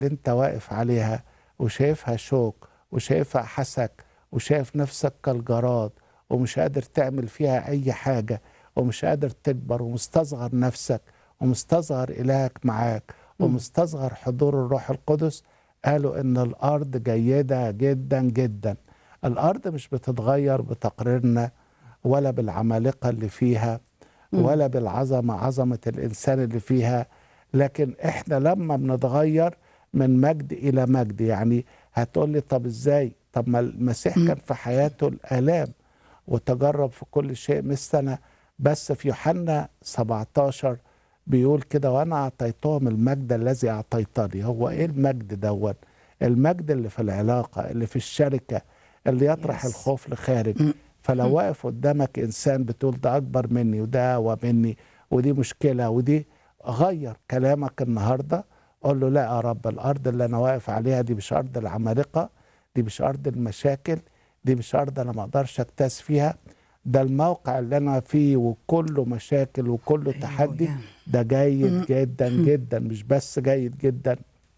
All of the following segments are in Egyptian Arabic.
انت واقف عليها وشايفها شوك وشايفها حسك وشايف نفسك كالجراد ومش قادر تعمل فيها اي حاجة ومش قادر تكبر ومستصغر نفسك ومستصغر إلهك معاك ومستصغر حضور الروح القدس قالوا ان الارض جيدة جدا جدا الارض مش بتتغير بتقريرنا ولا بالعمالقة اللي فيها ولا بالعظمة عظمة الإنسان اللي فيها لكن إحنا لما بنتغير من مجد إلى مجد يعني هتقول لي طب إزاي طب ما المسيح كان في حياته الآلام وتجرب في كل شيء مثلنا بس في يوحنا 17 بيقول كده وأنا أعطيتهم المجد الذي أعطيتني هو إيه المجد دوت المجد اللي في العلاقة اللي في الشركة اللي يطرح Yes. الخوف لخارج فلو واقف قدامك انسان بتقول ده اكبر مني وده ومني ودي مشكله ودي غير كلامك النهارده قول له لا يا رب الارض اللي انا واقف عليها دي مش ارض العمالقه دي مش ارض المشاكل دي مش ارض انا ما اقدرش اكتاز فيها ده الموقع اللي انا فيه وكله مشاكل وكله تحدي ده جيد جدا جدا مش بس جيد جدا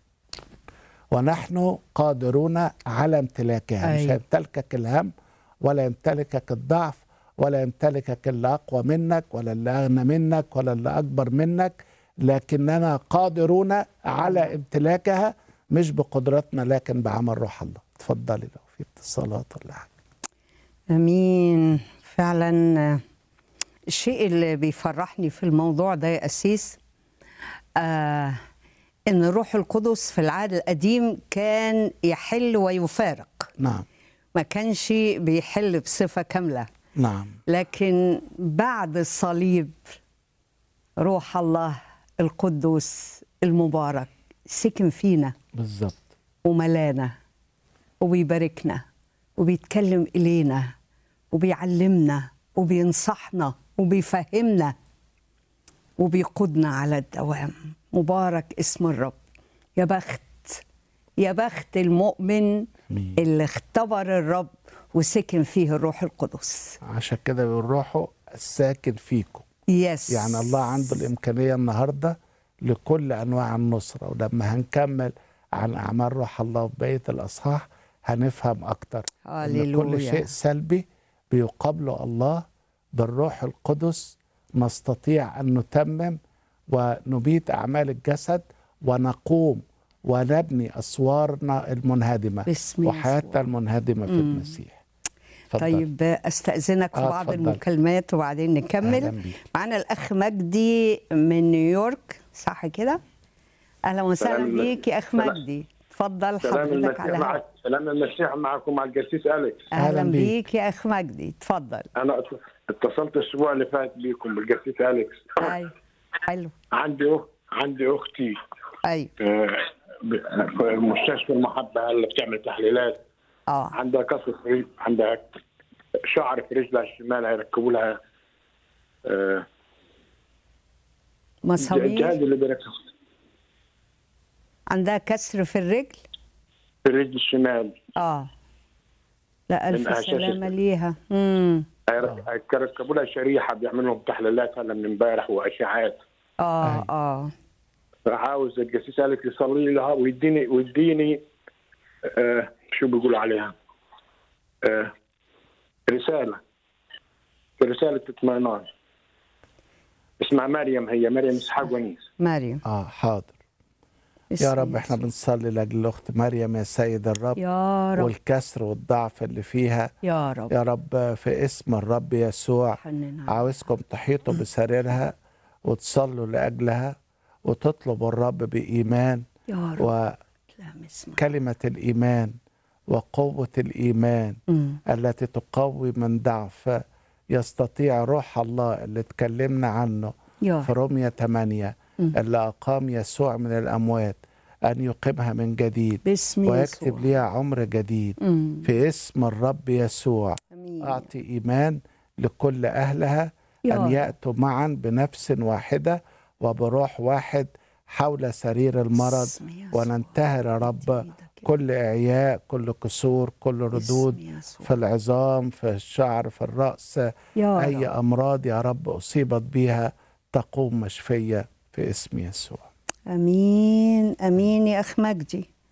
ونحن قادرون على امتلاكها مش أيوة. هيمتلكك الهم ولا يمتلكك الضعف ولا يمتلكك اللي اقوى منك ولا اللي اغنى منك ولا اللي اكبر منك لكننا قادرون على امتلاكها مش بقدرتنا لكن بعمل روح الله اتفضلي لو في اتصالات ولا حاجه امين فعلا آه، الشيء اللي بيفرحني في الموضوع ده يا اسيس آه ان الروح القدس في العهد القديم كان يحل ويفارق نعم ما كانش بيحل بصفه كامله نعم لكن بعد الصليب روح الله القدوس المبارك سكن فينا بالظبط وملانا وبيباركنا وبيتكلم إلينا وبيعلمنا وبينصحنا وبيفهمنا وبيقودنا على الدوام مبارك اسم الرب يا بخت يا بخت المؤمن آمين. اللي اختبر الرب وسكن فيه الروح القدس عشان كده بيقول روحه الساكن فيكم يس يعني الله عنده الإمكانية النهاردة لكل أنواع النصرة ولما هنكمل عن أعمال روح الله في بقية الأصحاح هنفهم أكتر إن كل هللويا. شيء سلبي بيقابله الله بالروح القدس نستطيع أن نتمم ونبيد أعمال الجسد ونقوم ونبني أسوارنا المنهدمة باسم وحياتنا يسوع. المنهدمة في المسيح اتفضل. طيب استاذنك في آه، بعض اتفضل. المكالمات وبعدين أهلاً نكمل بيك. معانا الاخ مجدي من نيويورك صح كده اهلا وسهلا سلام بيك يا اخ سلام. مجدي اتفضل سلام حضرتك المسيح على معك هوا. سلام المسيح معكم مع القسيس اليكس اهلا أهلاً بيك. بيك يا اخ مجدي اتفضل انا ات- اتصلت الاسبوع اللي فات بيكم بالقسيس اليكس ايوه حلو عندي أخ... عندي اختي ايوه آه، ب- في مستشفى المحبه اللي بتعمل تحليلات اه عندها كسر في رجل عندها شعر في رجلها الشمال هيركبوا لها آه، الجهاز مسامير اللي بيركب عندها كسر في الرجل في الرجل الشمال اه لا الف إنها شاشة. سلامه ليها امم هيرك- هيركبوا لها شريحه بيعملوا لهم تحليلات هلا من امبارح واشعاعات اه اه عاوز القسيس اليكس يصلي لها ويديني ويديني آه شو بيقولوا عليها آه رسالة في رسالة اطمئنان اسمها مريم هي مريم اسحاق ونيس مريم آه حاضر بسم يا رب الله. احنا بنصلي لاجل الاخت مريم يا سيد الرب يا رب والكسر والضعف اللي فيها يا رب يا رب في اسم الرب يسوع حنن عليك. عاوزكم تحيطوا بسريرها وتصلوا لاجلها وتطلبوا الرب بايمان يا رب تلام اسمك وكلمه الايمان وقوه الايمان مم. التي تقوي من ضعف يستطيع روح الله اللي اتكلمنا عنه يا في رب رومية 8 اللي أقام يسوع من الأموات أن يقيمها من جديد باسم ويكتب يسوع ليها عمر جديد مم. في اسم الرب يسوع امين أعطي إيمان لكل أهلها يا أن رب. يأتوا معا بنفس واحدة وبروح واحد حول سرير المرض باسم يسوع. وننتهر يا رب إيدك يا كل إعياء كل كسور كل ردود باسم يسوع. في العظام في الشعر في الرأس يا أي رب أمراض يا رب أصيبت بها تقوم مشفية في اسم يسوع امين امين يا اخ مجدي